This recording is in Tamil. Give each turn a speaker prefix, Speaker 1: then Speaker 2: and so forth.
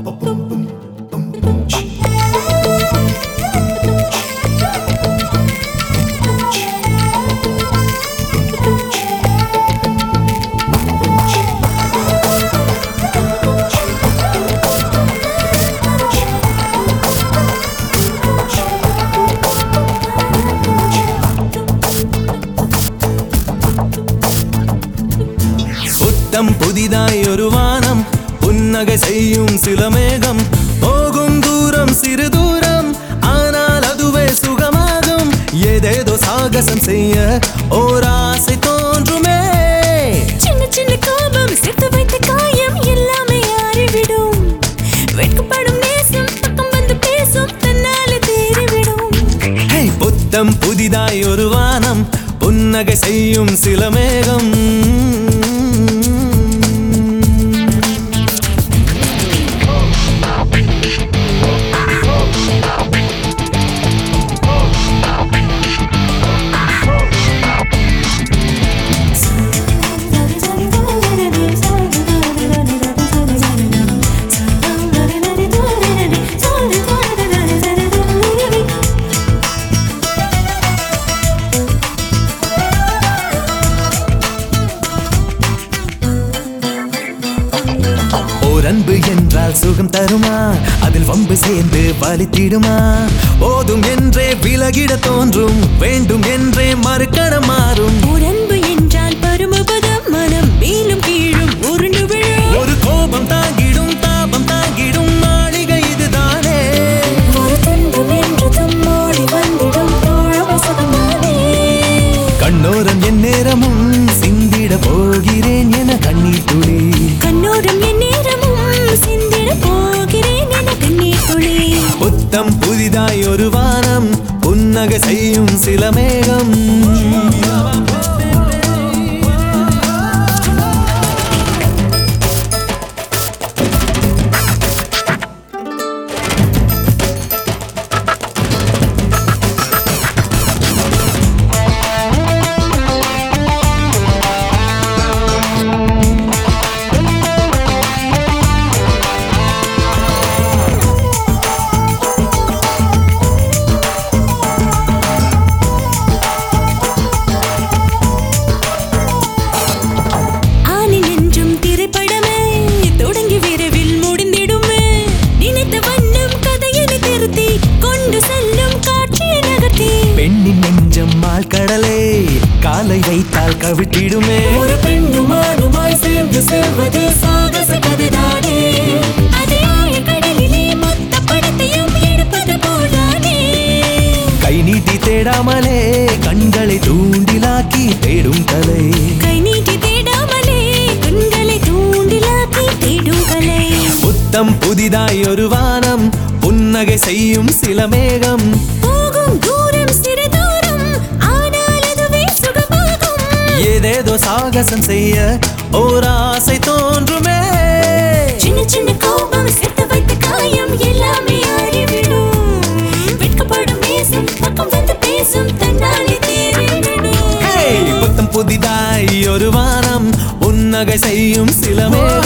Speaker 1: புத்தம் புதிதாய் ஒரு வானம் புன்னகை செய்யும் சில மேகம் போகும் தூரம் சிறு தூரம் ஆனால் அதுவே சுகமாகும் ஏதேதோ சாகசம் செய்ய ஓர் ஆசை தோன்றுமே
Speaker 2: சின்ன சின்ன கோபம் சேர்த்து வைத்த காயம் எல்லாமே ஆறிவிடும் வெட்கப்படும் நேசம் பக்கம் வந்து பேசும் தன்னாலே தேறிவிடும்
Speaker 1: ஹே, புத்தம் புதிதாய் ஒரு வானம் புன்னகை செய்யும் சில மேகம் ஓர் அன்பு என்றால் சுகம் தருமா அதில் வம்பு சேர்ந்து வலித்திடுமா போதும் என்றே விலகிட தோன்றும் வேண்டும் என்றே மறுக்கண மாறும்
Speaker 2: உடன்பு என்றால் பருமபதம் மனம் மேலும் கீழும் உருண்டு விழும்
Speaker 1: ஒரு கோபம் தாங்கிடும் தாபம் தாங்கிடும் மாளிகை இதுதானே
Speaker 2: ஒரு துன்பம் என்றதும் ஓடி வந்திடும் தோழமை சுகமானே
Speaker 1: கண்ணோரம் என் நேரமும் சிந்திட போகிறேன் என கண்ணீர் துளி
Speaker 2: கண்ணோரம் என் நேரமும் சிந்திட போகிறேன் என கண்ணீர் துளி
Speaker 1: புத்தம் புதிதாய் ஒரு வானம் புன்னகை செய்யும் சில மேகம்
Speaker 2: ஆணின் என்றும் திரைப்படமே தொடங்கி விரைவில் முடிந்திடுமே நினைத்த வண்ணம் கதையினை திருத்தி கொண்டு செல்லும் காட்சியை நகர்த்தி
Speaker 1: பெண்ணின் நெஞ்சம் கடலே காலை வைத்தால் கவிட்டிடுமே
Speaker 2: ஒரு பெண்ணும் ஆணுமாய் சேர்ந்து செல்வது சாகச கதைதானே அதே ஆழக்கடலிலே மொத்த படத்தையும் எடுப்பது போலானே
Speaker 1: கை நீட்டி தேடாமலே கண்களை தூண்டிலாக்கி தேடும் கலை
Speaker 2: கை நீட்டி தேடாமலே கண்களை தூண்டிலாக்கி தேடும் கலை
Speaker 1: புத்தம் புதிதாய் ஒரு வானம் புன்னகை செய்யும் சில மேகம்
Speaker 2: போகும் தூரம் சிறு தூரம் ஆனால் அதுவே சுகமாகும்
Speaker 1: ஏதேதோ சாகசம் செய்ய ஓர் ஆசை தோன்றுமே
Speaker 2: சின்ன சின்ன கோபம் சேர்த்து வைத்த காயம் எல்லாமே ஆறிவிடும் வெட்கப்படும் நேசம் பக்கம் வந்து பேசும் தன்னாலே தேறிவிடும்
Speaker 1: ஹே, புத்தம் புதிதாய் ஒரு வானம் புன்னகை செய்யும் சில மேகம்